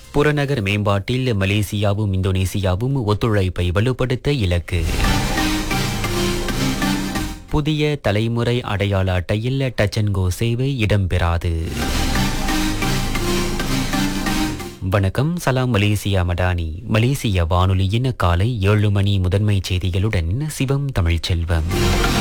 புறநகர் மேம்பாட்டில் மலேசியாவும் இந்தோனேசியாவும் ஒத்துழைப்பை வலுப்படுத்த இலக்கு புதிய தலைமுறை அடையாள அட்டையில் டச் அண்ட் கோ சேவை இடம்பெறாது வணக்கம் சலாம் மலேசியா மடானி மலேசிய வானொலியின் காலை ஏழு மணி முதன்மை செய்திகளுடன் சிவம் தமிழ்ச்செல்வம்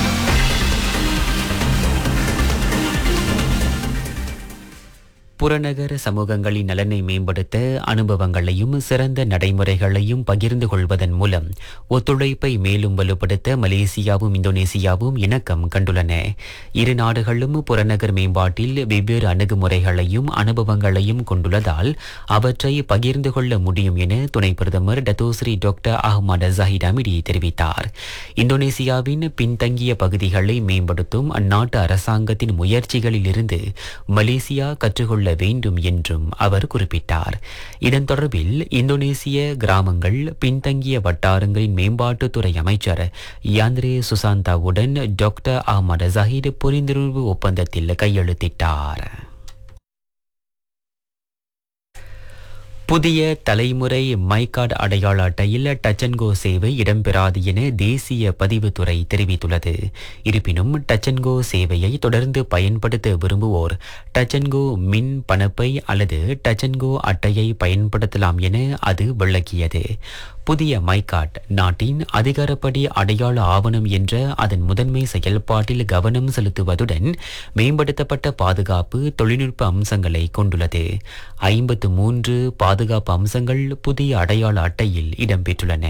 புறநகர் சமூகங்களின் நலனை மேம்படுத்த அனுபவங்களையும் சிறந்த நடைமுறைகளையும் பகிர்ந்து கொள்வதன் மூலம் ஒத்துழைப்பை மேலும் வலுப்படுத்த மலேசியாவும் இந்தோனேசியாவும் இணக்கம் கண்டுள்ளன இரு நாடுகளும் புறநகர் மேம்பாட்டில் வெவ்வேறு அணுகுமுறைகளையும் அனுபவங்களையும் கொண்டுள்ளதால் அவற்றை பகிர்ந்து கொள்ள முடியும் என துணை பிரதமர் Datuk Seri doctor Ahmad Zahid Hamidi தெரிவித்தார் இந்தோனேசியாவின் பின்தங்கிய பகுதிகளை மேம்படுத்தும் அந்நாட்டு அரசாங்கத்தின் முயற்சிகளிலிருந்து மலேசியா கற்றுக்கொள்ள வேண்டும் என்றும் அவர் குறிப்பிட்டார் இதன் தொடர்பில் இந்தோனேசிய கிராமங்கள் பின்தங்கிய வட்டாரங்களின் மேம்பாட்டுத்துறை அமைச்சர் யாந்திரே சுசாந்தாவுடன் டாக்டர் அஹ்மத் ஜஹீர் புரிந்துணர்வு ஒப்பந்தத்தில் கையெழுத்திட்டார் புதிய தலைமுறை மைகார்டு அடையாள அட்டையில் டச் அண்ட் கோ சேவை இடம்பெறாது என தேசிய பதிவுத்துறை தெரிவித்துள்ளது இருப்பினும் டச் அண்ட் கோ சேவையை தொடர்ந்து பயன்படுத்த விரும்புவோர் டச் அண்ட் கோ மின் பணப்பை அல்லது டச் அண்ட் கோ அட்டையை பயன்படுத்தலாம் என அது விளக்கியது புதிய மைகாட் நாட்டின் அதிகாரப்படி அடையாள ஆவணம் என்ற அதன் முதன்மை செயல்பாட்டில் கவனம் செலுத்துவதுடன் மேம்படுத்தப்பட்ட பாதுகாப்பு தொழில்நுட்ப அம்சங்களை கொண்டுள்ளது ஐம்பத்து மூன்று பாதுகாப்பு அம்சங்கள் புதிய அடையாள அட்டையில் இடம்பெற்றுள்ளன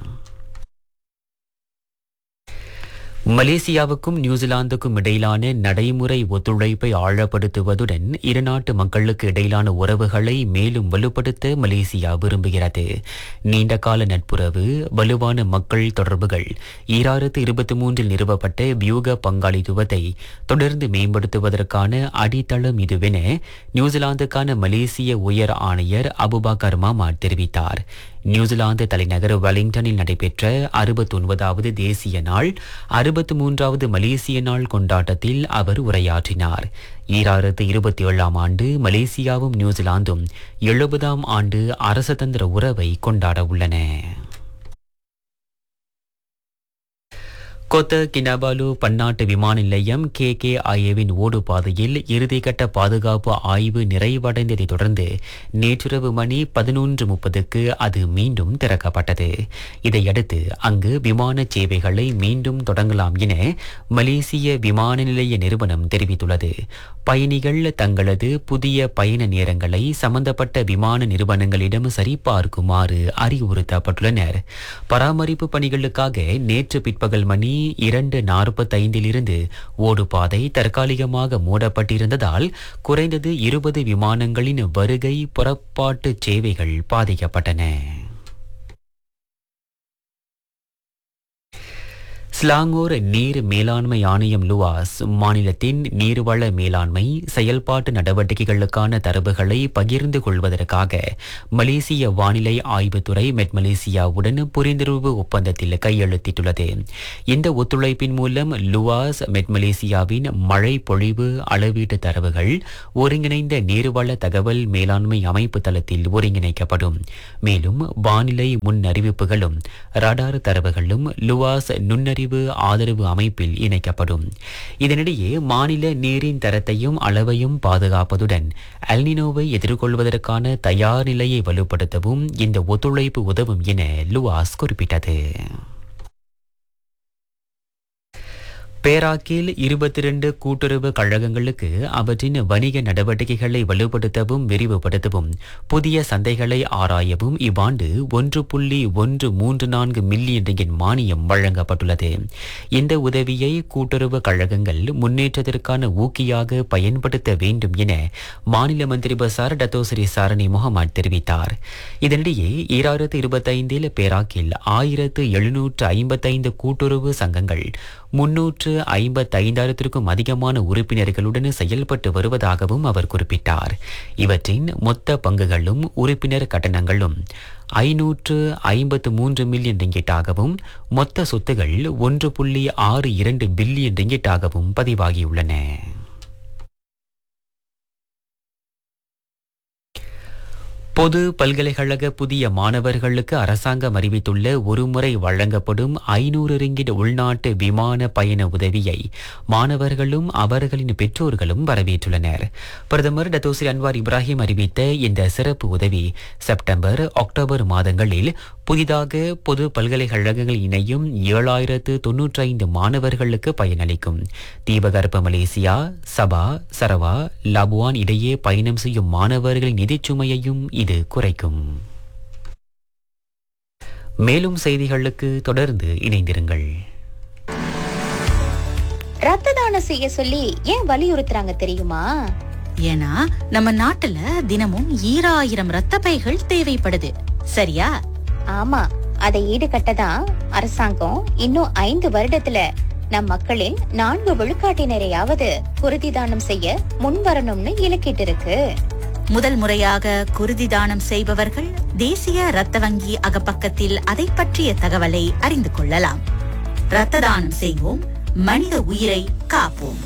மலேசியாவுக்கும் நியூசிலாந்துக்கும் இடையிலான நடைமுறை ஒத்துழைப்பை ஆழப்படுத்துவதுடன் இருநாட்டு மக்களுக்கு இடையிலான உறவுகளை மேலும் வலுப்படுத்த மலேசியா விரும்புகிறது நீண்டகால நட்புறவு வலுவான மக்கள் தொடர்புகள் ஈராயிரத்து இருபத்தி மூன்றில் நிறுவப்பட்ட வியூக பங்காளித்துவத்தை தொடர்ந்து மேம்படுத்துவதற்கான அடித்தளம் இதுவென நியூசிலாந்துக்கான மலேசிய உயர் ஆணையர் அபுபாக்கர் மாமாட் தெரிவித்தார் நியூசிலாந்து தலைநகர் வெலிங்டனில் நடைபெற்ற அறுபத்தி ஒன்பதாவது தேசிய நாள் அறுபத்தி மூன்றாவது மலேசிய நாள் கொண்டாட்டத்தில் அவர் உரையாற்றினார் ஈராயிரத்து இருபத்தி ஏழாம் ஆண்டு மலேசியாவும் நியூசிலாந்தும் எழுபதாம் ஆண்டு அரசதந்திர உறவை கொண்டாட உள்ளன கொத்த கினபாலு பன்னாட்டு விமான நிலையம் கே கே ஐஏவின் ஓடுபாதையில் இறுதிக்கட்ட பாதுகாப்பு ஆய்வு நிறைவடைந்ததை தொடர்ந்து நேற்றிரவு மணி பதினொன்று முப்பதுக்கு அது மீண்டும் திறக்கப்பட்டது இதையடுத்து அங்கு விமான சேவைகளை மீண்டும் தொடங்கலாம் என மலேசிய விமான நிலைய நிறுவனம் தெரிவித்துள்ளது பயணிகள் தங்களது புதிய பயண நேரங்களை சம்பந்தப்பட்ட விமான நிறுவனங்களிடம் சரிபார்க்குமாறு அறிவுறுத்தப்பட்டுள்ளனர் பராமரிப்பு பணிகளுக்காக நேற்று பிற்பகல் மணி இரண்டு நாற்பத்தைந்திலிருந்து ஓடுபாதை தற்காலிகமாக மூடப்பட்டிருந்ததால் குறைந்தது இருபது விமானங்களின் வருகை புறப்பாட்டு சேவைகள் பாதிக்கப்பட்டன ஸ்லாங்கூர் நீர் மேலாண்மை ஆணையம் லுவாஸ் மாநிலத்தின் நீர்வள மேலாண்மை செயல்பாட்டு நடவடிக்கைகளுக்கான தரவுகளை பகிர்ந்து கொள்வதற்காக மலேசிய வானிலை ஆய்வுத்துறை மெட் மலேசியாவுடன் புரிந்துணர்வு ஒப்பந்தத்தில் கையெழுத்திட்டுள்ளது இந்த ஒத்துழைப்பின் மூலம் லுவாஸ் மெட் மலேசியாவின் மழை பொழிவு அளவீட்டு தரவுகள் ஒருங்கிணைந்த நீர்வள தகவல் மேலாண்மை அமைப்பு தளத்தில் ஒருங்கிணைக்கப்படும் மேலும் வானிலை முன் அறிவிப்புகளும் ரடார் தரவுகளும் லுவாஸ் நுண்ணறிவு ஆதரவு அமைப்பில் இணைக்கப்படும் இதனிடையே மாநில நீரின் தரத்தையும் அளவையும் பாதுகாப்பதுடன் அல்னினோவை எதிர்கொள்வதற்கான தயார் நிலையை வலுப்படுத்தவும் இந்த ஒத்துழைப்பு உதவும் என லுவாஸ் குறிப்பிட்டது பேராக்கில் இருபத்தி இரண்டு கூட்டுறவு கழகங்களுக்கு அவற்றின் வணிக நடவடிக்கைகளை வலுப்படுத்தவும் விரிவுபடுத்தவும் புதிய சந்தைகளை ஆராயவும் இவ்வாண்டு ஒன்று புள்ளி ஒன்று மூன்று நான்கு மில்லியன் ரிங்கின் மானியம் வழங்கப்பட்டுள்ளது இந்த உதவியை கூட்டுறவு கழகங்கள் முன்னேற்றத்திற்கான ஊக்கியாக பயன்படுத்த வேண்டும் என மாநில மந்திரி பசார் டத்தோஸ்ரீ சாரணி முகமது தெரிவித்தார் இதனிடையே ஈராயிரத்து இருபத்தைந்தில் பேராக்கில் ஆயிரத்து எழுநூற்று ஐம்பத்தைந்து கூட்டுறவு சங்கங்கள் முன்னூற்று ஐம்பத்தைந்தாயிரத்திற்கும் அதிகமான உறுப்பினர்களுடன் செயல்பட்டு வருவதாகவும் அவர் குறிப்பிட்டார் இவற்றின் மொத்த பங்குகளும் உறுப்பினர் கட்டணங்களும் ஐநூற்று ஐம்பத்து மூன்று மில்லியன் ரிங்கிட்டாகவும் மொத்த சொத்துகள் ஒன்று புள்ளி ஆறு இரண்டு பில்லியன் ரிங்கிட்டாகவும் பதிவாகியுள்ளன பொது பல்கலைக்கழக புதிய மாணவர்களுக்கு அரசாங்கம் அறிவித்துள்ள ஒருமுறை வழங்கப்படும் ஐநூறு ரிங்கிட் உள்நாட்டு விமான பயண உதவியை மாணவர்களும் அவர்களின் பெற்றோர்களும் வரவேற்றுள்ளனர் பிரதமர் டத்தோசிர் அன்வார் இப்ராஹிம் அறிவித்த இந்த சிறப்பு உதவி செப்டம்பர் அக்டோபர் மாதங்களில் புதிதாக பொது பல்கலைக்கழகங்கள் இணையும் ஏழாயிரத்து தொன்னூற்றி ஐந்து மாணவர்களுக்கு பயனளிக்கும் தீபகற்ப மலேசியா சபா சரவா லபுவான் இடையே பயணம் செய்யும் மாணவர்களின் நிதிச் சுமையையும் இது குறைக்கும் மேலும் செய்திகளுக்கு தொடர்ந்து இணைந்திருங்கள் ரத்த தானம் செய்ய சொல்லி ஏன் வலியுறுத்துறாங்க தெரியுமா ஏன்னா நம்ம நாட்டுல தினமும் ஈராயிரம் ரத்த பைகள் தேவைப்படுது சரியா ஆமா அதை ஈடுகட்ட தான் அரசாங்கம் இன்னும் ஐந்து வருடத்துல நம் மக்களின் நான்கு விழுக்காட்டினரையாவது குருதி தானம் செய்ய முன்வரணும்னு இலக்கிட்டு இருக்கு முதல் முறையாக குருதி தானம் செய்பவர்கள் தேசிய ரத்த வங்கி அகப்பக்கத்தில் அதை பற்றிய தகவலை அறிந்து கொள்ளலாம் ரத்த தானம் செய்வோம் மனித உயிரை காப்போம்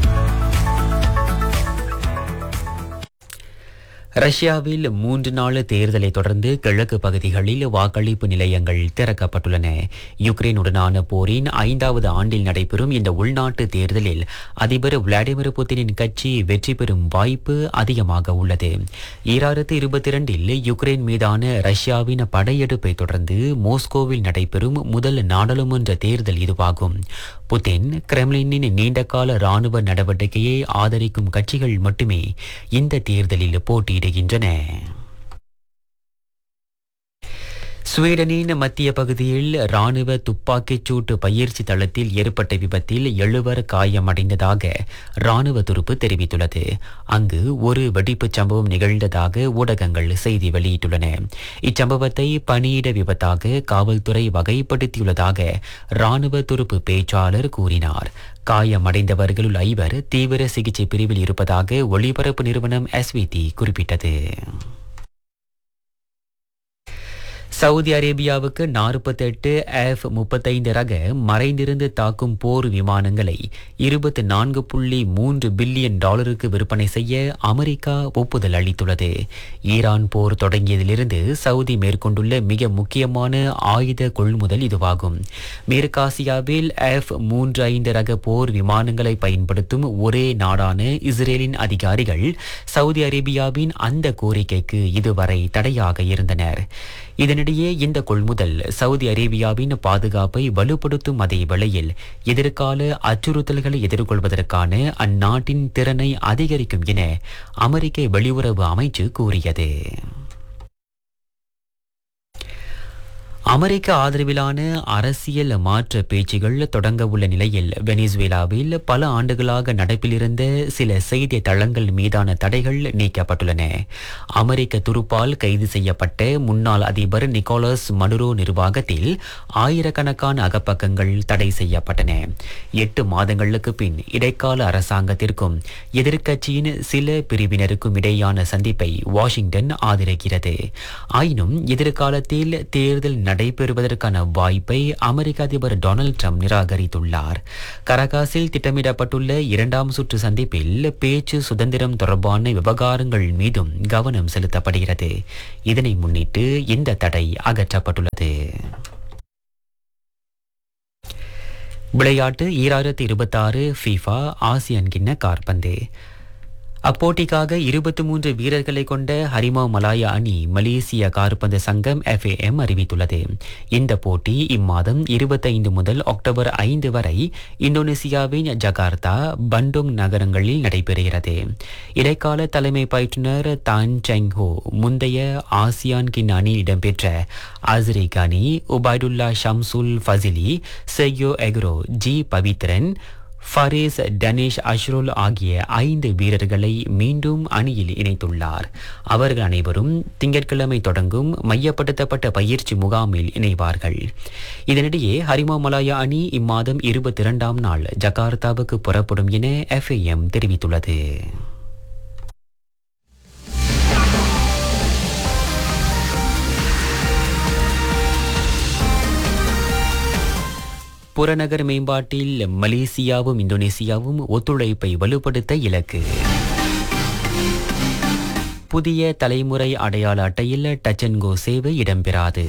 ரஷ்யாவில் மூன்று நாள் தேர்தலை தொடர்ந்து கிழக்கு பகுதிகளில் வாக்களிப்பு நிலையங்கள் திறக்கப்பட்டுள்ளன யுக்ரைனுடனான போரின் ஐந்தாவது ஆண்டில் நடைபெறும் இந்த உள்நாட்டு தேர்தலில் அதிபர் விளாடிமிர் புட்டினின் கட்சி வெற்றி பெறும் வாய்ப்பு அதிகமாக உள்ளது ஈராயிரத்து இருபத்தி இரண்டில் யுக்ரைன் மீதான ரஷ்யாவின் படையெடுப்பை தொடர்ந்து மோஸ்கோவில் நடைபெறும் முதல் நாடாளுமன்ற தேர்தல் இதுவாகும் புதின் கிரெம்லினின் நீண்டகால ராணுவ நடவடிக்கையை ஆதரிக்கும் கட்சிகள் மட்டுமே இந்த தேர்தலில் போட்டியிடுகின்றன ஸ்வீடனின் மத்திய பகுதியில் ராணுவ துப்பாக்கிச் சூட்டு பயிற்சி தளத்தில் ஏற்பட்ட விபத்தில் எழுவர் காயமடைந்ததாக ராணுவ துருப்பு தெரிவித்துள்ளது அங்கு ஒரு வெடிப்புச் சம்பவம் நிகழ்ந்ததாக ஊடகங்கள் செய்தி வெளியிட்டுள்ளன இச்சம்பவத்தை பணியிட விபத்தாக காவல்துறை வகைப்படுத்தியுள்ளதாக ராணுவ துருப்பு பேச்சாளர் கூறினார் காயமடைந்தவர்களுள் ஐவர் தீவிர சிகிச்சை பிரிவில் இருப்பதாக ஒளிபரப்பு நிறுவனம் எஸ்விடி குறிப்பிட்டது சவுதி அரேபியாவுக்கு நாற்பத்தி எட்டு எஃப் முப்பத்தைந்து ரக மறைந்திருந்து தாக்கும் போர் விமானங்களை இருபத்தி நான்கு புள்ளி மூன்று பில்லியன் டாலருக்கு விற்பனை செய்ய அமெரிக்கா ஒப்புதல் அளித்துள்ளது ஈரான் போர் தொடங்கியதிலிருந்து சவுதி மேற்கொண்டுள்ள மிக முக்கியமான ஆயுத கொள்முதல் இதுவாகும் மேற்காசியாவில் எஃப் மூன்று ஐந்து ரக போர் விமானங்களை பயன்படுத்தும் ஒரே நாடான இஸ்ரேலின் அதிகாரிகள் சவுதி அரேபியாவின் அந்த கோரிக்கைக்கு இதுவரை தடையாக இருந்தனர் இதனிடையே இந்த கொள்முதல் சவுதி அரேபியாவின் பாதுகாப்பை வலுப்படுத்தும் அதே வேளையில் எதிர்கால அச்சுறுத்தல்களை எதிர்கொள்வதற்கான அந்நாட்டின் திறனை அதிகரிக்கும் என அமெரிக்க வெளியுறவு அமைச்சு கூறியது அமெரிக்க ஆதரவிலான அரசியல் மாற்ற பேச்சுகள் தொடங்க உள்ள நிலையில் வெனிசுவேலாவில் பல ஆண்டுகளாக நடப்பில் இருந்த சில செய்தி தளங்கள் மீதான தடைகள் நீக்கப்பட்டுள்ளன அமெரிக்க துருப்பால் கைது செய்யப்பட்ட முன்னாள் அதிபர் நிக்கோலஸ் மடுரோ நிர்வாகத்தில் ஆயிரக்கணக்கான அகப்பக்கங்கள் தடை செய்யப்பட்டன எட்டு மாதங்களுக்கு பின் இடைக்கால அரசாங்கத்திற்கும் எதிர்க்கட்சியின் சில பிரிவினருக்கும் இடையான சந்திப்பை வாஷிங்டன் ஆதரிக்கிறது ஆயினும் எதிர்காலத்தில் தேர்தல் நடைபெறுவதற்கான வாய்ப்பை அமெரிக்க அதிபர் டொனால்ட் ட்ரம்ப் நிராகரித்துள்ளார் கரகாசில் திட்டமிடப்பட்டுள்ள இரண்டாம் சுற்று சந்திப்பில் பேச்சு சுதந்திரம் தொடர்பான விவகாரங்கள் மீதும் கவனம் செலுத்தப்படுகிறது இதனை முன்னிட்டு இந்த தடை அகற்றப்பட்டுள்ளது விளையாட்டு ஈராயிரத்தி இருபத்தாறு ஃபீஃபா ஆசியன் கிண்ண கார்பந்து அப்போட்டிக்காக இருபத்தி மூன்று வீரர்களை கொண்ட ஹரிமா மலாயா அணி மலேசிய கால்பந்து சங்கம் எஃப்ஏஎம் அறிவித்துள்ளது இந்த போட்டி இம்மாதம் இருபத்தைந்து முதல் அக்டோபர் ஐந்து வரை இந்தோனேசியாவின் ஜகார்த்தா பண்டோங் நகரங்களில் நடைபெறுகிறது இடைக்கால தலைமை பயிற்றுனர் தான் செங்ஹோ முந்தைய ஆசியான் கின் அணியில் இடம்பெற்ற அஸ்ரிக் அணி உபைடுல்லா ஷம்சுல் ஃபசிலி செய்யோ எக்ரோ G Pavithran Fares Danesh Ashrol ஆகிய ஐந்து வீரர்களை மீண்டும் அணியில் இணைத்துள்ளார் அவர்கள் அனைவரும் திங்கட்கிழமை தொடங்கும் மையப்படுத்தப்பட்ட பயிற்சி முகாமில் இணைவார்கள் இதனிடையே ஹரிமா மலாயா அணி இம்மாதம் இருபத்தி இரண்டாம் நாள் ஜகார்த்தாவுக்கு புறப்படும் என எஃப்ஐஎம் தெரிவித்துள்ளது புறநகர் மேம்பாட்டில் மலேசியாவும் இந்தோனேசியாவும் ஒத்துழைப்பை வலுப்படுத்த இலக்கு புதிய தலைமுறை அடையாள அட்டையில் டச்சன்கோ சேவை இடம்பெறாது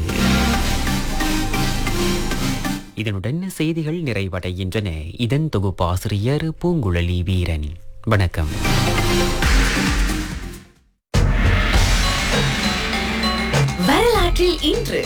இதனுடன் செய்திகள் நிறைவடைகின்றன இதன் தொகுப்பாசிரியர் பூங்குழலி வீரன் வணக்கம் வரலாற்றில் இன்று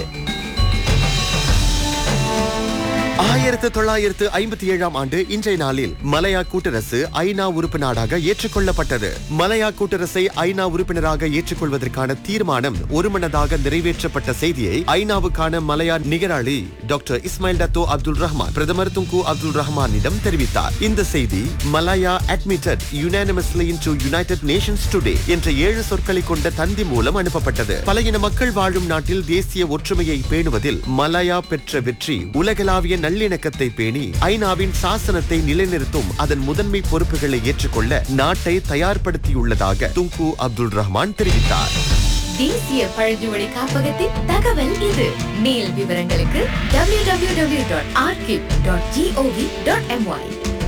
ஆயிரத்து தொள்ளாயிரத்து ஐம்பத்தி ஏழாம் ஆண்டு இன்றைய நாளில் மலையா கூட்டரசு ஐநா உறுப்பு நாடாக ஏற்றுக்கொள்ளப்பட்டது மலையா கூட்டரசை ஐநா உறுப்பினராக ஏற்றுக்கொள்வதற்கான தீர்மானம் ஒருமனதாக நிறைவேற்றப்பட்ட செய்தியை ஐநாவுக்கான மலையா நிகராளி doctor Ismail Dato Abdul Rahman பிரதமர் துங்கு அப்துல் ரஹ்மானிடம் தெரிவித்தார் இந்த செய்தி Malaya admitted unanimously into United Nations today என்ற ஏழு சொற்களை கொண்ட தந்தி மூலம் அனுப்பப்பட்டது பல இன மக்கள் வாழும் நாட்டில் தேசிய ஒற்றுமையை பேணுவதில் மலாயா பெற்ற வெற்றி உலகளாவிய நல்லிணக்கத்தை பேணி ஐநாவின் சாசனத்தை நிலைநிறுத்தும் அதன் முதன்மை பொறுப்புகளை ஏற்றுக்கொள்ள நாட்டை தயார்படுத்தியுள்ளதாக துங்கு அப்துல் ரஹ்மான் தெரிவித்தார் தேசிய பழங்குமொழி காப்பகத்தின் தகவல் இது மேல் விவரங்களுக்கு www.archive.gov.my